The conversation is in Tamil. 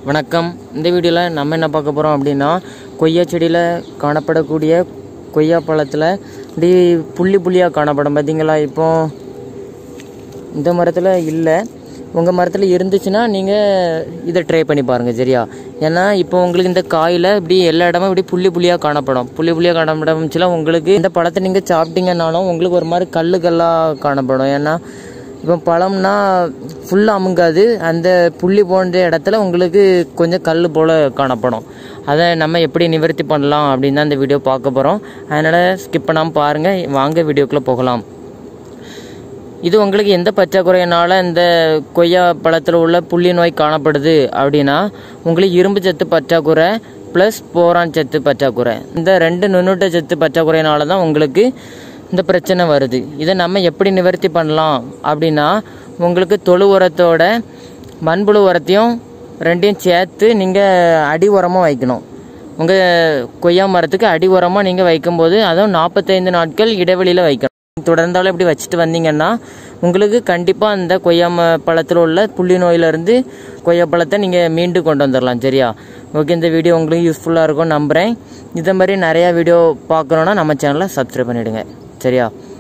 வணக்கம் இந்த வீடியோவில் நம்ம என்ன பார்க்க போகிறோம் அப்படின்னா கொய்யா செடியில் காணப்படக்கூடிய கொய்யா பழத்தில் இப்படி புள்ளி புள்ளியாக காணப்படும் பார்த்தீங்களா இப்போ இந்த மரத்தில் இல்லை உங்கள் மரத்தில் இருந்துச்சுன்னா நீங்கள் இதை ட்ரை பண்ணி பாருங்கள் சரியா ஏன்னா இப்போ உங்களுக்கு இந்த காயில் இப்படி எல்லா இடமும் இப்படி புள்ளி புள்ளியாக காணப்படும் புள்ளி புள்ளியாக காணப்படச்சுல உங்களுக்கு இந்த பழத்தை நீங்கள் சாப்பிட்டீங்கன்னாலும் உங்களுக்கு ஒரு மாதிரி கல்லு கல்லாக காணப்படும் ஏன்னா இப்போ பழம்னா ஃபுல்லாக அமுங்காது அந்த புள்ளி போன்ற இடத்துல உங்களுக்கு கொஞ்சம் கல் போல் காணப்படும் அதை நம்ம எப்படி நிவர்த்தி பண்ணலாம் அப்படின்னு தான் இந்த வீடியோ பார்க்க போகிறோம் அதனால் ஸ்கிப் பண்ணாமல் பாருங்கள் வாங்க வீடியோக்குள்ளே போகலாம் இது உங்களுக்கு எந்த பற்றாக்குறையினால இந்த கொய்யா பழத்தில் உள்ள புள்ளி நோய் காணப்படுது அப்படின்னா உங்களுக்கு இரும்பு சத்து பற்றாக்குறை ப்ளஸ் போரான் சத்து பற்றாக்குறை இந்த ரெண்டு நுண்ணூட்ட சத்து பற்றாக்குறையினால தான் உங்களுக்கு இந்த பிரச்சனை வருது இதை நம்ம எப்படி நிவர்த்தி பண்ணலாம் அப்படின்னா உங்களுக்கு தொழு உரத்தோட மண்புழு உரத்தையும் ரெண்டையும் சேர்த்து நீங்கள் அடி உரமாக வைக்கணும் உங்கள் கொய்யா மரத்துக்கு அடி உரமாக நீங்கள் வைக்கும்போது அதுவும் நாற்பத்தைந்து நாட்கள் இடைவெளியில் வைக்கணும் தொடர்ந்தாலும் இப்படி வச்சுட்டு வந்தீங்கன்னா உங்களுக்கு கண்டிப்பாக அந்த கொய்யா ம- பழத்தில் உள்ள புள்ளி நோயிலிருந்து கொய்யா பழத்தை நீங்கள் மீண்டு கொண்டு வந்துடலாம் சரியா ஓகே இந்த வீடியோ உங்களுக்கு யூஸ்ஃபுல்லாக இருக்கும் நம்புகிறேன் இதே மாதிரி நிறையா வீடியோ பார்க்கணுன்னா நம்ம சேனலை சப்ஸ்கிரைப் பண்ணிவிடுங்க சரியா